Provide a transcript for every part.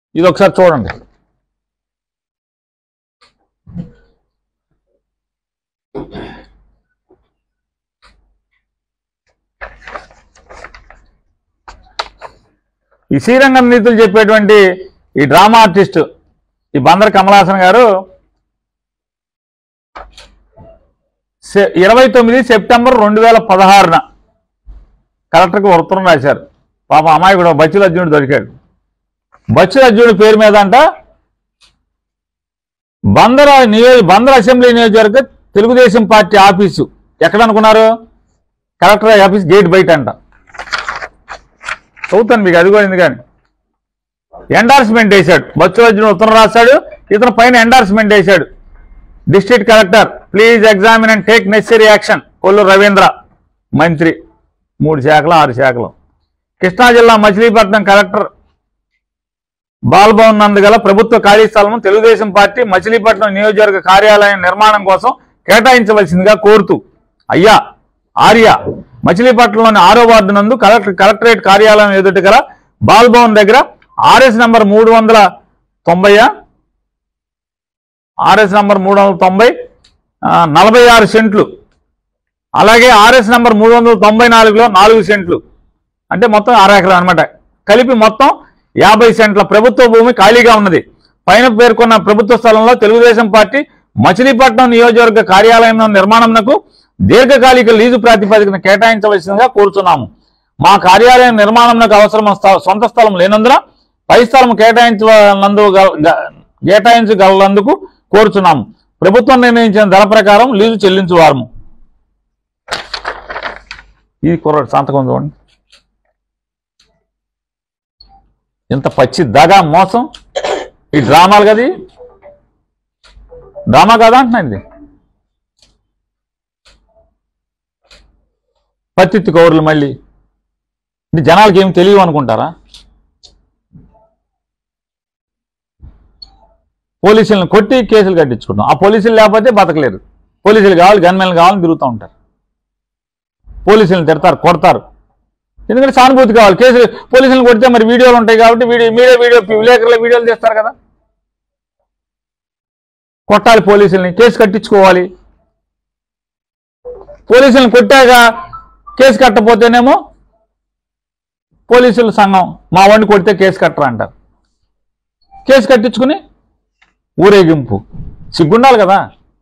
ఇది ఒకసారి చూడండి ఈ శ్రీరంగం నీతులు చెప్పేటువంటి ఈ డ్రామా ఆర్టిస్ట్ ఈ బందర్ కమలాసన్ గారు సె- ఇరవై తొమ్మిది సెప్టెంబర్ రెండు వేల పదహారున కలెక్టర్కి ఉత్తరం రాశారు పాప అమ్మాయి కూడా బచ్చుల అర్జునుడు దొరికాడు బచ్చుల అర్జునుడి పేరు మీద అంట బందర నియోజ బందర్ అసెంబ్లీ నియోజకవర్గ తెలుగుదేశం పార్టీ ఆఫీసు ఎక్కడ అనుకున్నారు కలెక్టర్ ఆఫీస్ గేట్ బయట అంట చదువుతాను మీకు అది కూడా ఎందుకని ఎండార్స్మెంట్ వేశాడు బచ్చుల అర్జునుడు ఉత్తరం రాశాడు ఇతను పైన ఎండార్స్మెంట్ వేశాడు district collector please examine and take necessary action Kollu Ravindra మంత్రి మూడు శాఖలు ఆరు శాఖలు కృష్ణా జిల్లా మచిలీపట్నం కలెక్టర్ బాల్భవన్ నందు గల ప్రభుత్వ ఖాళీ స్థలం తెలుగుదేశం పార్టీ మచిలీపట్నం నియోజకవర్గ కార్యాలయం నిర్మాణం కోసం కేటాయించవలసిందిగా కోరుతూ అయ్యా ఆర్య మచిలీపట్నంలోని ఆరో వార్డు నందు కలెక్టర్ కలెక్టరేట్ కార్యాలయం ఎదుట గల బాల్భవన్ దగ్గర ఆర్ఎస్ నంబర్ మూడు వందల తొంభైయా ఆర్ఎస్ నంబర్ మూడు వందల తొంభై ఆ, నలభై ఆరు సెంట్లు అలాగే ఆర్ఎస్ నంబర్ మూడు వందల తొంభై నాలుగులో నాలుగు సెంట్లు అంటే మొత్తం అర ఎకరం అనమాట కలిపి మొత్తం యాభై సెంట్ల ప్రభుత్వ భూమి ఖాళీగా ఉన్నది పైన పేర్కొన్న ప్రభుత్వ స్థలంలో తెలుగుదేశం పార్టీ మచిలీపట్నం నియోజకవర్గ కార్యాలయం నిర్మాణంకు దీర్ఘకాలిక లీజు ప్రాతిపదికన కేటాయించవలసిందిగా కోరుచున్నాము మా కార్యాలయం నిర్మాణంకు అవసరం స్థ- సొంత స్థలం లేనందున పై స్థలం కేటాయించనందు కేటాయించగలందుకు కోరుచున్నాము ప్రభుత్వం నిర్ణయించిన ధర ప్రకారం లీజు చెల్లించువారము ఇది కుర్రాడు సంతకం చూడండి ఇంత పచ్చి దగా మోసం ఈ డ్రామాలు కది డ్రామా కదా అంటున్నా ఇది పత్తిత్తి కౌరులు మళ్ళీ ఇది జనాలకి ఏమి తెలియవు అనుకుంటారా పోలీసులను కొట్టి కేసులు కట్టించుకుంటాం ఆ పోలీసులు లేకపోతే బతకలేరు పోలీసులు కావాలి గన్మెన్లు కావాలని తిరుగుతూ ఉంటారు పోలీసులను తిడతారు కొడతారు ఎందుకంటే సానుభూతి కావాలి కేసులు పోలీసులను కొడితే మరి వీడియోలు ఉంటాయి కాబట్టి వీడియో మీడియా వీడియో విలేకరుల వీడియోలు తీస్తారు కదా కొట్టాలి పోలీసుల్ని కేసు కట్టించుకోవాలి పోలీసులను కొట్టాక కేసు కట్టపోతేనేమో పోలీసుల సంఘం మా వాడిని కొడితే కేసు కట్టరా అంటారు కేసు కట్టించుకుని ఊరేగింపు సిగ్గుండాలి కదా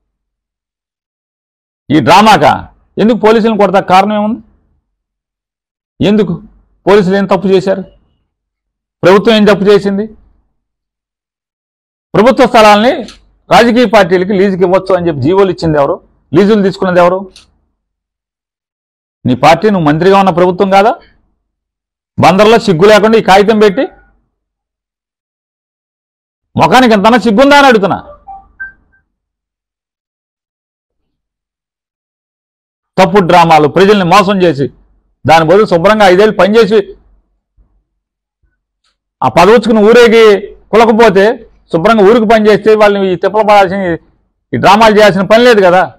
ఈ డ్రామాకా ఎందుకు పోలీసులను కొడతా కారణం ఏముంది ఎందుకు పోలీసులు ఏం తప్పు చేశారు ప్రభుత్వం ఏం తప్పు చేసింది ప్రభుత్వ స్థలాల్ని రాజకీయ పార్టీలకి లీజుకి ఇవ్వచ్చు అని చెప్పి జీవోలు ఇచ్చింది ఎవరు లీజులు తీసుకున్నది ఎవరు నీ పార్టీ నువ్వు మంత్రిగా ఉన్న ప్రభుత్వం కాదా బందర్లో సిగ్గు లేకుండా ఈ కాగితం పెట్టి ముఖానికి ఎంతనా సిగ్గుందా అని అడుగుతున్నా తప్పుడు డ్రామాలు ప్రజల్ని మోసం చేసి దాని బదులు శుభ్రంగా ఐదేళ్ళు పనిచేసి ఆ పదవుచ్చుకుని ఊరేగి కులకపోతే శుభ్రంగా ఊరికి పని చేస్తే వాళ్ళని ఈ తిప్పలు పడాల్సిన ఈ డ్రామాలు చేయాల్సిన పని లేదు కదా